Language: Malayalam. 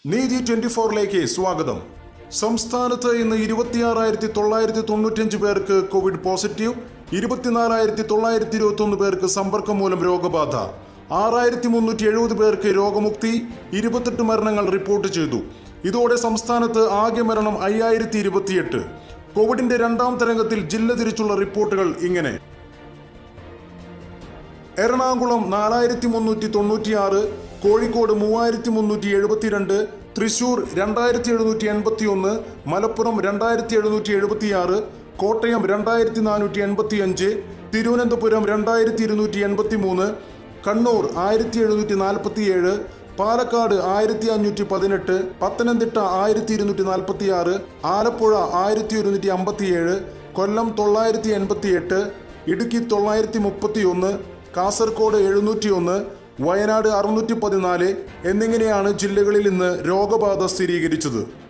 നീതി ട്വന്റി ഫോറിലേക്ക് സ്വാഗതം സംസ്ഥാനത്ത് ഇന്ന് ഇരുപത്തിയാറായിരത്തി തൊള്ളായിരത്തി തൊണ്ണൂറ്റഞ്ച് പേർക്ക് കോവിഡ് പോസിറ്റീവ് ഇരുപത്തിനാലായിരത്തി തൊള്ളായിരത്തി ഇരുപത്തി ഒന്ന് പേർക്ക് സമ്പർക്കം മൂലം രോഗബാധ ആറായിരത്തി മുന്നൂറ്റി എഴുപത് പേർക്ക് രോഗമുക്തി ഇരുപത്തെട്ട് മരണങ്ങൾ റിപ്പോർട്ട് ചെയ്തു ഇതോടെ സംസ്ഥാനത്ത് ആകെ മരണം അയ്യായിരത്തി ഇരുപത്തിയെട്ട് കോവിഡിന്റെ രണ്ടാം തരംഗത്തിൽ ജില്ല തിരിച്ചുള്ള റിപ്പോർട്ടുകൾ ഇങ്ങനെ എറണാകുളം നാലായിരത്തി മുന്നൂറ്റി തൊണ്ണൂറ്റിയാറ് കോഴിക്കോട് മൂവായിരത്തി മുന്നൂറ്റി എഴുപത്തിരണ്ട് തൃശൂർ രണ്ടായിരത്തി എഴുന്നൂറ്റി എൺപത്തി ഒന്ന് മലപ്പുറം രണ്ടായിരത്തി എഴുന്നൂറ്റി എഴുപത്തിയാറ് കോട്ടയം രണ്ടായിരത്തി നാനൂറ്റി എൺപത്തി അഞ്ച് തിരുവനന്തപുരം രണ്ടായിരത്തി ഇരുന്നൂറ്റി എൺപത്തി മൂന്ന് കണ്ണൂർ ആയിരത്തി എഴുന്നൂറ്റി നാൽപ്പത്തി ഏഴ് പാലക്കാട് ആയിരത്തി അഞ്ഞൂറ്റി പതിനെട്ട് പത്തനംതിട്ട ആയിരത്തി ഇരുന്നൂറ്റി നാൽപ്പത്തി ആറ് ആലപ്പുഴ ആയിരത്തി ഒരുന്നൂറ്റി അമ്പത്തി ഏഴ് കൊല്ലം തൊള്ളായിരത്തി എൺപത്തി എട്ട് ഇടുക്കി തൊള്ളായിരത്തി മുപ്പത്തി ഒന്ന് കാസർഗോഡ് എഴുന്നൂറ്റി ഒന്ന് വയനാട് അറുന്നൂറ്റി പതിനാല് എന്നിങ്ങനെയാണ് ജില്ലകളിൽ ഇന്ന് രോഗബാധ സ്ഥിരീകരിച്ചത്